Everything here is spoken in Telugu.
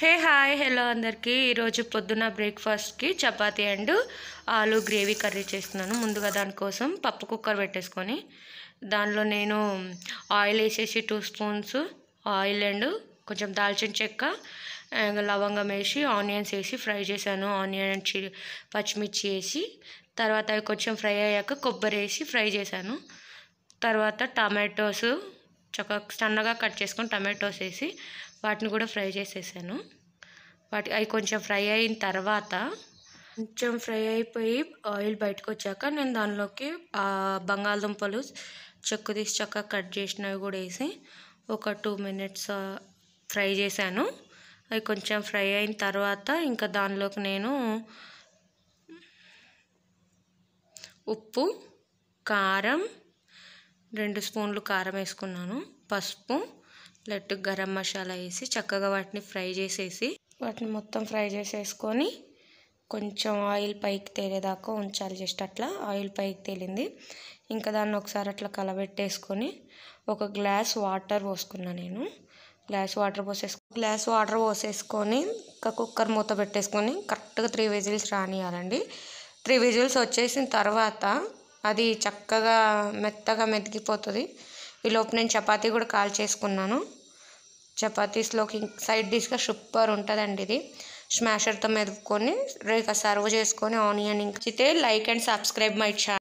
హే హాయ్ హలో అందరికీ ఈరోజు పొద్దున బ్రేక్ఫాస్ట్కి chapati and aloo gravy curry చేస్తున్నాను ముందుగా దానికోసం పప్పు కుక్కర్ పెట్టేసుకొని దానిలో నేను ఆయిల్ వేసేసి టూ స్పూన్స్ ఆయిల్ అండ్ కొంచెం దాల్చిన చెక్క అండ్ లవంగం వేసి ఆనియన్స్ వేసి ఫ్రై చేశాను ఆనియన్ చి పచ్చిమిర్చి వేసి తర్వాత అవి కొంచెం ఫ్రై అయ్యాక కొబ్బరి వేసి ఫ్రై చేశాను తర్వాత టమాటోస్ చక్కగా సన్నగా కట్ చేసుకొని టమాటోస్ వేసి వాటిని కూడా ఫ్రై చేసేసాను వాటి అవి కొంచెం ఫ్రై అయిన తర్వాత కొంచెం ఫ్రై అయిపోయి ఆయిల్ బయటకు వచ్చాక నేను దానిలోకి ఆ బంగాళదుంపలు చెక్కు తీసి చక్కగా కట్ చేసినవి కూడా వేసి ఒక టూ మినిట్స్ ఫ్రై చేశాను అవి కొంచెం ఫ్రై అయిన తర్వాత ఇంకా దానిలోకి నేను ఉప్పు కారం రెండు స్పూన్లు కారం వేసుకున్నాను పసుపు లెట్ గరం మసాలా వేసి చక్కగా వాటిని ఫ్రై చేసేసి వాటిని మొత్తం ఫ్రై చేసేసుకొని కొంచెం ఆయిల్ పైకి తేలేదాకా ఉంచాలి జస్ట్ అట్లా ఆయిల్ పైకి తేలింది ఇంకా దాన్ని ఒకసారి అట్లా కలబెట్టేసుకొని ఒక గ్లాస్ వాటర్ పోసుకున్నా నేను గ్లాస్ వాటర్ పోసేసు గ్లాస్ వాటర్ పోసేసుకొని ఇంకా కుక్కర్ మూత పెట్టేసుకొని కరెక్ట్గా త్రీ విజిల్స్ రానియాలండి త్రీ విజిల్స్ వచ్చేసిన తర్వాత అది చక్కగా మెత్తగా మెతికిపోతుంది ఈలోపు నేను చపాతీ కూడా కాల్ చేసుకున్నాను చపాతీస్లోకి సైడ్ డిష్గా సూపర్ ఉంటుందండి ఇది స్మాషర్తో మెదుపుకొని రేక సర్వ్ చేసుకొని ఆనియన్ ఇంకితే like and subscribe my channel